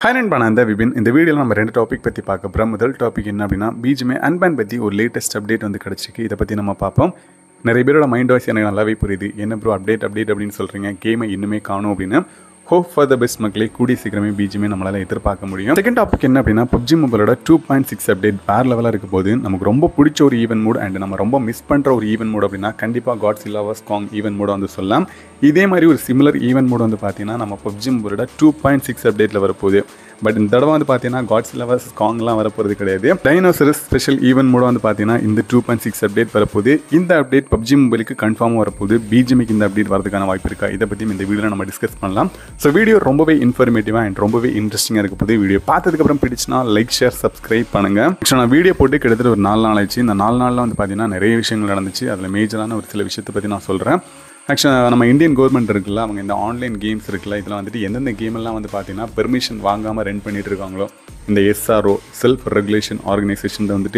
hi நண்பா நான் தான் விபின் இந்த வீடியோவில் நம்ம ரெண்டு டாபிக் பற்றி பார்க்க போகிறோம் முதல் டாபிக் என்ன அப்படின்னா பீஜ்மே அன்பேன் பற்றி ஒரு லேட்டஸ்ட் அப்டேட் வந்து கிடச்சிருக்கு இதை பற்றி நம்ம பார்ப்போம் நிறைய பேரோட மைண்ட் வாய்ஸ் எனக்கு நல்லாவே புரியுது என்ன ப்ரோ அப்டேட் அப்டேட் அப்படின்னு சொல்கிறீங்க கேமை இன்னுமே காணும் அப்படின்னு ஹோப் ஃபார் த பெஸ்ட் மக்களே கூடிய சீக்கிரமே பிஜிமே நம்மளால் எதிர்பார்க்க முடியும் செகண்ட் டாபிக் என்ன அப்படின்னா பப்ஜி மொபைலோட டூ பாயிண்ட் சிக்ஸ் அப்டேட் வேறு லெவலாக இருக்க போது நமக்கு ரொம்ப பிடிச்ச ஒரு ஈவென்ட் மூட் அண்ட் நம்ம ரொம்ப மிஸ் பண்ணுற ஒரு ஈவென்ட் மூட் அப்படின்னா கண்டிப்பாக காட்ஸ் இல்லாவா ஸ்காங் ஈவென்ட் மூட வந்து சொல்லலாம் இதே மாதிரி ஒரு சிமிலர் ஈவென்ட் மூட் வந்து பார்த்தீங்கன்னா நம்ம பப்ஜி மொபைலோட டூ பாயிண்ட் சிக்ஸ் அப்டேட்டில் வரப்போகுது பட் இந்த தடவை வந்து பார்த்தீங்கன்னா காட்ஸ் லெவல்ஸ் ஸ்காங்லாம் வரப்போகிறது கிடையாது டைனோசரஸ் ஸ்பெஷல் ஈவென்ட் மூட வந்து பார்த்தீங்கன்னா இந்த டூ பாயிண்ட் சிக்ஸ் அப்டேட் வரப்போகுது இந்த அப்டேட் பப்ஜி மொபைலுக்கு கன்ஃபார்மாக வரப்போகுது பிஜிமிக்கு இந்த அப்டேட் வரதுக்கான வாய்ப்பு இருக்கா இதை பற்றியும் இந்த வீடியோவில் நம்ம டிஸ்கஸ் பண்ணலாம் ஸோ வீடியோ ரொம்பவே இன்ஃபர்மேட்டிவாக அண்ட் ரொம்பவே இன்ட்ரெஸ்டிங்காக இருக்க போது வீடியோ பார்த்ததுக்கப்புறம் பிடிச்சினா லைக் ஷேர் சப்ஸ்கிரைப் பண்ணுங்கள் ஆக்சுவலாக நான் வீடியோ போட்டு கிட்டத்தட்ட ஒரு நாலு நாள் ஆச்சு இந்த நாலு நாளில் வந்து பார்த்தீங்கன்னா நிறைய விஷயங்கள் நடந்துச்சு அதில் மேஜரான ஒரு சில விஷயத்தை பற்றி நான் சொல்கிறேன் ஆக்சுவலாக நம்ம இந்தியன் கவர்மெண்ட் இருக்குல்ல அவங்க இந்த ஆன்லைன் கேம்ஸ் இருக்குல்ல இதெல்லாம் வந்துட்டு எந்தெந்த கேம் எல்லாம் வந்து பார்த்தீங்கன்னா பெர்மிஷன் வாங்காமல் ரன் பண்ணிட்டு இருக்காங்களோ இந்த எஸ்ஆர்ஓ செல்ஃப் ரெகுலேஷன் ஆர்கனைசேஷன் வந்துட்டு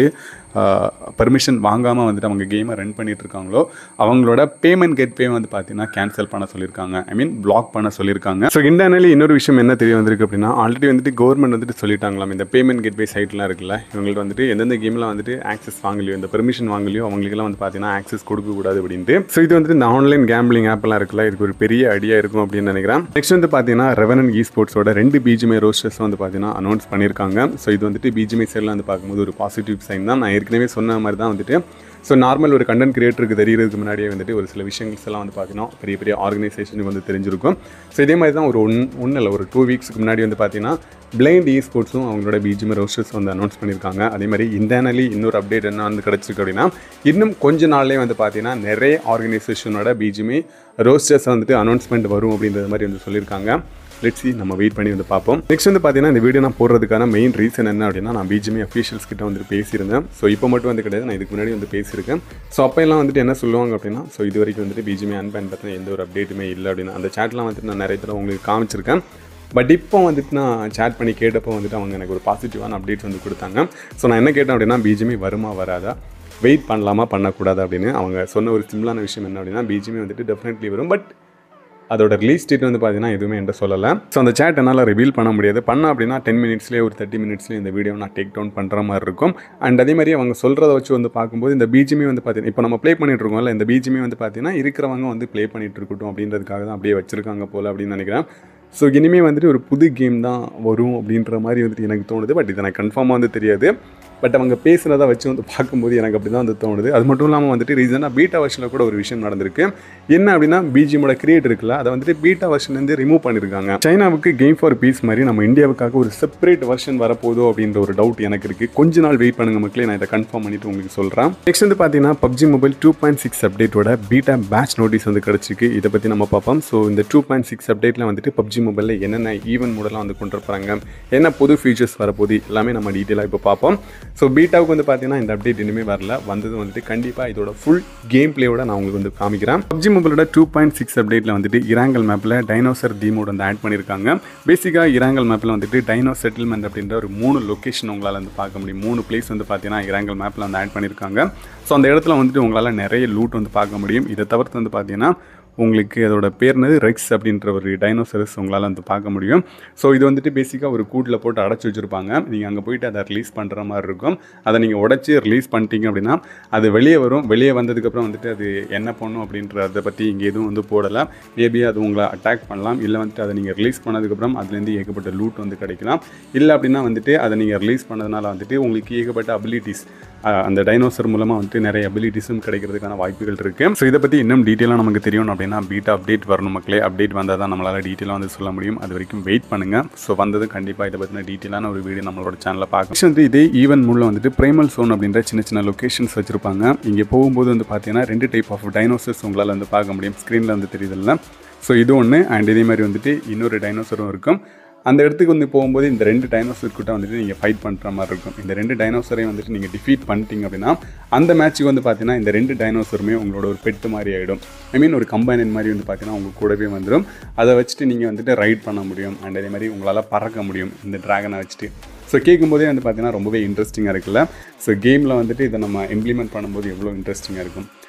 பர்மிஷன் வாங்காமல் வந்துட்டு அவங்க கேமை ரன் பண்ணிட்டு இருக்காங்களோ அவங்களோட பேமெண்ட் கேட்வே வந்து பார்த்தீங்கன்னா கேன்சல் பண்ண சொல்லியிருக்காங்க ஐ மீன் பிளாக் பண்ண சொல்லியிருக்காங்க ஸோ இன்டர்னலி இன்னொரு விஷயம் என்ன தெரிய வந்திருக்கு அப்படின்னா ஆல்ரெடி வந்துட்டு கவர்மெண்ட் வந்துட்டு சொல்லிட்டாங்களாம் இந்த பேமெண்ட் கேட்வே சைட்லாம் இருக்குல்ல இவங்கள்ட்ட வந்துட்டு எந்தெந்த கேம்லாம் வந்துட்டு ஆக்சஸ் வாங்கலையோ இந்த பெர்மிஷன் வாங்கலையோ அவங்களுக்குலாம் வந்து பார்த்தீங்கன்னா ஆக்சஸ் கொடுக்கக்கூடாது அப்படின்ட்டு ஸோ இது வந்துட்டு இந்த ஆன்லைன் கேம்பிளிங் ஆப்லாம் இருக்குல்ல இதுக்கு ஒரு பெரிய ஐடியா இருக்கும் அப்படின்னு நினைக்கிறேன் நெக்ஸ்ட் வந்து பார்த்தீங்கன்னா ரெவனன் இ ஸ்போர்ட்ஸோட ரெண்டு பிஜிமே ரோஸ்டர்ஸ் வந்து பார்த்தீங்கன்னா அனௌன்ஸ் பண்ணியிருக்காங்க ஸோ இது வந்துட்டு பிஜிமே சைடில் வந்து பார்க்கும்போது ஒரு பாசிட்டிவ் சைன் தான் நான் ஏற்கனவே சொன்ன மாதிரி தான் வந்துட்டு ஸோ நார்மல் ஒரு கண்டென்ட் கிரியேட்டருக்கு தெரியறதுக்கு முன்னாடியே வந்துட்டு ஒரு சில விஷயங்கள்ஸ் எல்லாம் வந்து பார்த்தீங்கன்னா பெரிய பெரிய ஆர்கனைசேஷனுக்கு வந்து தெரிஞ்சிருக்கும் ஸோ இதே மாதிரி தான் ஒரு ஒன் ஒன்றும் இல்லை ஒரு டூ வீக்ஸ்க்கு முன்னாடி வந்து பார்த்தீங்கன்னா பிளைண்ட் இ ஸ்போர்ட்ஸும் அவங்களோட பிஜிஎம் ரோஸ்டர்ஸ் வந்து அனௌன்ஸ் பண்ணியிருக்காங்க அதே மாதிரி இன்டர்னலி இன்னொரு அப்டேட் என்ன வந்து கிடச்சிருக்கு அப்படின்னா இன்னும் கொஞ்ச நாள்லேயே வந்து பார்த்தீங்கன்னா நிறைய ஆர்கனைசேஷனோட பிஜிஎம் ரோஸ்டர்ஸ் வந்துட்டு அனௌன்ஸ்மெண்ட் வரும் அப்படின்றது மாதிரி வந்து சொல்லியிருக்காங்க லெட்ஸி நம்ம வெயிட் பண்ணி வந்து பார்ப்போம் நெக்ஸ்ட் வந்து பார்த்தீங்கன்னா இந்த வீடியோ நான் போடுறதுக்கான மெயின் ரீசன் என்ன அப்படின்னா நான் பிஜிஎம் அஃபீஷியல்ஸ் கிட்ட வந்து பேசியிருந்தேன் ஸோ இப்போ மட்டும் வந்து கிடையாது நான் இதுக்கு முன்னாடி வந்து பேசியிருக்கேன் ஸோ அப்போ எல்லாம் வந்துட்டு என்ன சொல்லுவாங்க அப்படின்னா ஸோ இது வரைக்கும் வந்துட்டு பிஜிஎம் அன்பேன் பற்றின எந்த ஒரு அப்டேட்டுமே இல்லை அப்படின்னு அந்த சேட்லாம் வந்துட்டு நான் நிறைய தடவை உங்களுக்கு காமிச்சிருக்கேன் பட் இப்போ வந்துட்டு நான் சேட் பண்ணி கேட்டப்போ வந்துட்டு அவங்க எனக்கு ஒரு பாசிட்டிவான அப்டேட்ஸ் வந்து கொடுத்தாங்க ஸோ நான் என்ன கேட்டேன் அப்படின்னா பிஜிஎம் வருமா வராதா வெயிட் பண்ணலாமா பண்ணக்கூடாது அப்படின்னு அவங்க சொன்ன ஒரு சிம்பிளான விஷயம் என்ன அப்படின்னா பிஜிஎம் வந்துட்டு டெஃபினெட்லி வரும் பட் அதோட ரிலீஸ் டேட் வந்து பார்த்தீங்கன்னா எதுவுமே என்கிட்ட சொல்லலை ஸோ அந்த சேட் என்னால் ரிவீல் பண்ண முடியாது பண்ண அப்படின்னா டென் மினிட்ஸ்லேயே ஒரு தேர்ட்டி மினிட்ஸ்லேயே இந்த வீடியோ நான் டேக் டவுன் பண்ணுற மாதிரி இருக்கும் அண்ட் அதே மாதிரி அவங்க சொல்கிறத வச்சு வந்து பார்க்கும்போது இந்த பிஜிமி வந்து பார்த்தீங்கன்னா இப்போ நம்ம ப்ளே பண்ணிட்டு இருக்கோம்ல இந்த பிஜிமி வந்து பார்த்தீங்கன்னா இருக்கிறவங்க வந்து ப்ளே பண்ணிட்டு இருக்கட்டும் அப்படின்றதுக்காக தான் அப்படியே வச்சிருக்காங்க போல் அப்படின்னு நினைக்கிறேன் ஸோ இனிமேல் வந்துட்டு ஒரு புது கேம் தான் வரும் அப்படின்ற மாதிரி வந்துட்டு எனக்கு தோணுது பட் இது எனக்கு கன்ஃபார்மாக வந்து தெரியாது பட் அவங்க பேசுனதை வச்சு வந்து பார்க்கும்போது எனக்கு அப்படி தான் வந்து தோணுது அது மட்டும் இல்லாமல் வந்துட்டு ரீசனாக பீட்டா வருஷனில் கூட ஒரு விஷயம் நடந்திருக்கு என்ன அப்படின்னா பிஜிஎமோட கிரியேட் இருக்குல்ல அதை வந்துட்டு பீட்டா வெர்ஷன்லேருந்து ரிமூவ் பண்ணியிருக்காங்க சைனாவுக்கு கேம் ஃபார் பீஸ் மாதிரி நம்ம இந்தியாவுக்காக ஒரு செப்பரேட் வெர்ஷன் வரப்போதோ அப்படின்ற ஒரு டவுட் எனக்கு இருக்குது கொஞ்ச நாள் வெயிட் பண்ணுங்க மக்களே நான் இதை கன்ஃபார்ம் பண்ணிட்டு உங்களுக்கு சொல்கிறேன் நெக்ஸ்ட் வந்து பார்த்தீங்கன்னா PUBG mobile two point six அப்டேட்டோட பீட்டா பேட்ச் நோட்டீஸ் வந்து கிடச்சிருக்கு இதை பற்றி நம்ம பார்ப்போம் ஸோ இந்த டூ பாயிண்ட் சிக்ஸ் அப்டேட்டில் வந்துட்டு பப்ஜி மொபைலில் என்னென்ன ஈவென்ட் மூடலாம் வந்து கொண்டு போகிறாங்க என்ன புது ஃபீச்சர்ஸ் வரப்போகுது எல்லாமே நம்ம டீட்டெயிலாக இப்போ பார்ப்போம் ஸோ பீட்டாவுக்கு வந்து பார்த்தீங்கன்னா இந்த அப்டேட் இனிமேல் வரல வந்தது வந்துட்டு கண்டிப்பாக இதோட ஃபுல் கேம் பிளேயோட நான் உங்களுக்கு வந்து காமிக்கிறேன் பப்ஜி மொபைலோட டூ பாயிண்ட் சிக்ஸ் அப்டேட்டில் வந்துட்டு இராங்கல் மேப்பில் டைனோசர் தீமோட் வந்து ஆட் பண்ணியிருக்காங்க பேசிக்காக இராங்கல் மேப்பில் வந்துட்டு டைனோ செட்டில்மெண்ட் அப்படின்ற ஒரு மூணு லொக்கேஷன் உங்களால் வந்து பார்க்க முடியும் மூணு பிளேஸ் வந்து பார்த்தீங்கன்னா இராங்கல் மேப்பில் வந்து ஆட் பண்ணியிருக்காங்க ஸோ அந்த இடத்துல வந்துட்டு உங்களால் நிறைய லூட் வந்து பார்க்க முடியும் இதை தவிர்த்து வந்து பார்த்தீங்கன்னா உங்களுக்கு அதோட பேர்னது ரெக்ஸ் அப்படின்ற ஒரு டைனோசரஸ் உங்களால் வந்து பார்க்க முடியும் ஸோ இது வந்துட்டு பேசிக்காக ஒரு கூட்டில் போட்டு அடைச்சி வச்சுருப்பாங்க நீங்கள் அங்கே போயிட்டு அதை ரிலீஸ் பண்ணுற மாதிரி இருக்கும் அதை நீங்கள் உடச்சி ரிலீஸ் பண்ணிட்டீங்க அப்படின்னா அது வெளியே வரும் வெளியே வந்ததுக்கப்புறம் வந்துட்டு அது என்ன பண்ணும் அப்படின்றத பற்றி இங்கே எதுவும் வந்து போடலை மேபி அது உங்களை அட்டாக் பண்ணலாம் இல்லை வந்துட்டு அதை நீங்கள் ரிலீஸ் பண்ணதுக்கப்புறம் அதுலேருந்து ஏகப்பட்ட லூட் வந்து கிடைக்கலாம் இல்லை அப்படின்னா வந்துட்டு அதை நீங்கள் ரிலீஸ் பண்ணதுனால வந்துட்டு உங்களுக்கு ஏகப்பட்ட அபிலிட்டிஸ் அந்த டைனோசர் மூலமாக வந்துட்டு நிறைய அபிலிட்டிஸும் கிடைக்கிறதுக்கான வாய்ப்புகள் இருக்குது ஸோ இதை பற்றி இன்னும் டீட்டெயிலாக நமக்கு தெரியணும் அப்படின்னா பீட்டா அப்டேட் வரணும் மக்களே அப்டேட் வந்தால் தான் நம்மளால் டீட்டெயிலாக வந்து சொல்ல முடியும் அது வரைக்கும் வெயிட் பண்ணுங்கள் ஸோ வந்தது கண்டிப்பாக இதை பற்றின டீட்டெயிலான ஒரு வீடியோ நம்மளோட சேனலில் பார்க்கலாம் Next வந்து இதே ஈவன் மூலம் வந்துட்டு பிரைமல் சோன் அப்படின்ற சின்ன சின்ன லொக்கேஷன்ஸ் வச்சுருப்பாங்க இங்கே போகும்போது வந்து பார்த்தீங்கன்னா ரெண்டு டைப் ஆஃப் டைனோசர்ஸ் உங்களால் வந்து பார்க்க முடியும் ஸ்க்ரீனில் வந்து தெரியுதுல்ல ஸோ இது ஒன்று அண்ட் இதே மாதிரி வந்துட்டு இன்னொரு டைனோசரும் இருக்கும் அந்த இடத்துக்கு வந்து போகும்போது இந்த ரெண்டு டைனோசர் கிட்ட வந்துட்டு நீங்கள் ஃபைட் பண்ணுற மாதிரி இருக்கும் இந்த ரெண்டு டைனோசரையும் வந்துட்டு நீங்கள் டிஃபீட் பண்ணிட்டீங்க அப்படின்னா அந்த மேட்ச்சுக்கு வந்து பார்த்தீங்கன்னா இந்த ரெண்டு டைனோசருமே உங்களோட ஒரு பெட்டு மாதிரி ஆகிடும் ஐ மீன் ஒரு கம்பைனன் மாதிரி வந்து பார்த்தீங்கன்னா உங்கள் கூடவே வந்துடும் அதை வச்சுட்டு நீங்கள் வந்துட்டு ரைட் பண்ண முடியும் அண்ட் அதே மாதிரி உங்களால் பறக்க முடியும் இந்த ட்ராகனை வச்சுட்டு ஸோ கேட்கும்போதே வந்து பார்த்தீங்கன்னா ரொம்பவே இன்ட்ரெஸ்டிங்காக இருக்குல்ல ஸோ கேமில் வந்துட்டு இதை நம்ம இம்ப்ளிமெண்ட் பண்ணும்போது எவ்வளோ இன்ட்ரெஸ்டிங்காக இருக்கும்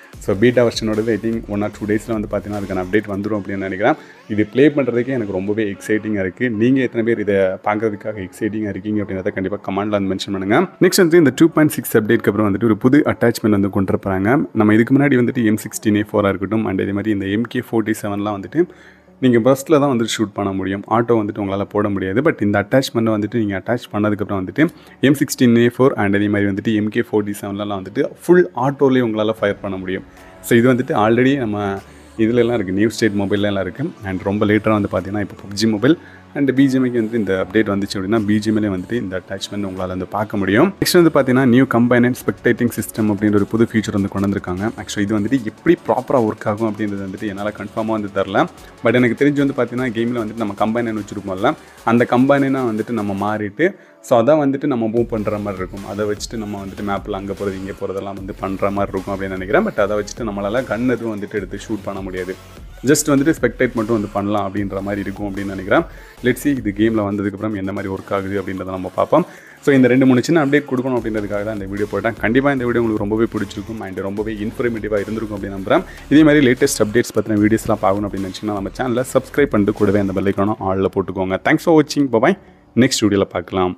ஸோ பீட்டா வெர்ஷனோடது I think one or two டேஸில் வந்து பார்த்தீங்கன்னா அதுக்கான அப்டேட் வந்துடும் அப்படின்னு நினைக்கிறேன் இது ப்ளே பண்ணுறதுக்கே எனக்கு ரொம்பவே எக்ஸைட்டிங்காக இருக்குது நீங்கள் எத்தனை பேர் இதை பார்க்கறதுக்காக எக்ஸைட்டிங்காக இருக்கீங்க அப்படின்றத கண்டிப்பாக கமெண்ட்டில் வந்து மென்ஷன் பண்ணுங்கள் நெக்ஸ்ட் வந்து இந்த டூ பாயிண்ட் சிக்ஸ் அப்டேட்க்கு அப்புறம் வந்துட்டு ஒரு புது அட்டாச்மெண்ட் வந்து கொண்டு வரப்போகிறாங்க நம்ம இதுக்கு முன்னாடி வந்துட்டு எம் சிக்ஸ்டீன் ஏ ஃபோராக இருக்கட்டும் அண்ட் இதே மாதிரி இந்த எம்கே ஃபோர்ட்டி செவன்லாம் வந்துட்டு நீங்கள் பஸ்ஸில் தான் வந்துட்டு ஷூட் பண்ண முடியும் ஆட்டோ வந்துட்டு உங்களால் போட முடியாது பட் இந்த அட்டாச்மெண்ட்டை வந்துட்டு நீங்கள் அட்டாச் பண்ணதுக்கப்புறம் வந்துட்டு M sixteen A four and அதே மாதிரி வந்துட்டு எம்கே ஃபோர்ட்டி செவன்லாம் வந்துட்டு ஃபுல் ஆட்டோலேயே உங்களால் ஃபயர் பண்ண முடியும் ஸோ இது வந்துட்டு ஆல்ரெடி நம்ம இதுலலாம் இருக்குது நியூ ஸ்டேட் மொபைல்லாம் இருக்குது அண்ட் ரொம்ப லேட்டராக வந்து பார்த்தீங்கன்னா இப்போ பப்ஜி மொபைல் அண்ட் பிஜிஎம்க்கு வந்து இந்த அப்டேட் வந்துச்சு அப்படின்னா பிஜிஎம்லேயே வந்துட்டு இந்த அட்டாச்மெண்ட் உங்களால் வந்து பார்க்க முடியும் நெக்ஸ்ட் வந்து பார்த்தீங்கன்னா new combine and spectating system அப்படின்ற ஒரு புது ஃபீச்சர் வந்து கொண்டு வந்திருக்காங்க ஆக்சுவலி இது வந்துட்டு எப்படி ப்ராப்பராக ஒர்க் ஆகும் அப்படின்றது வந்துட்டு என்னால் கன்ஃபார்மாக வந்து தரல பட் எனக்கு தெரிஞ்சு வந்து பார்த்தீங்கன்னா கேமில் வந்துட்டு நம்ம கம்பைனன் வச்சுருப்போம்ல அந்த கம்பைனா வந்துட்டு நம்ம மாறிட்டு ஸோ அதான் வந்துட்டு நம்ம மூவ் பண்ணுற மாதிரி இருக்கும் அதை வச்சுட்டு நம்ம வந்துட்டு மேப்பில் அங்கே போகிறது இங்கே போகிறதெல்லாம் வந்து பண்ணுற மாதிரி இருக்கும் அப்படின்னு நினைக்கிறேன் பட் அதை வச்சுட்டு நம்மளால் கன் எதுவும் வந்துட்டு எடுத்து ஷூட் பண்ண முடியாது ஜஸ்ட் வந்துட்டு ஸ்பெக்டேட் மட்டும் வந்து பண்ணலாம் அப்படின்ற மாதிரி இருக்கும் அப்படின்னு நினைக்கிறேன் லெட்ஸி இது கேமில் வந்ததுக்கப்புறம் எந்த மாதிரி ஒர்க் ஆகுது அப்படின்றத நம்ம பார்ப்போம் ஸோ இந்த ரெண்டு மூணு சின்ன அப்டேட் கொடுக்கணும் அப்படின்றதுக்காக தான் இந்த வீடியோ போட்டேன் கண்டிப்பாக இந்த வீடியோ உங்களுக்கு ரொம்பவே பிடிச்சிருக்கும் அண்ட் ரொம்பவே இன்ஃபர்மேட்டிவாக இருந்திருக்கும் அப்படின்னு நம்புறேன் இதே மாதிரி லேட்டஸ்ட் அப்டேட்ஸ் பற்றின வீடியோஸ்லாம் பார்க்கணும் அப்படின்னு நினச்சிங்கன்னா நம்ம சேனலில் சப்ஸ்கிரைப் பண்ணிட்டு கூடவே அந்த பெல்லைக்கான ஆளில் போட்டுக்கோங்க தேங்க்ஸ் ஃபார் வாட்சிங் பாய் நெக்ஸ்ட் வீடியோவில் பார்க்கலாம்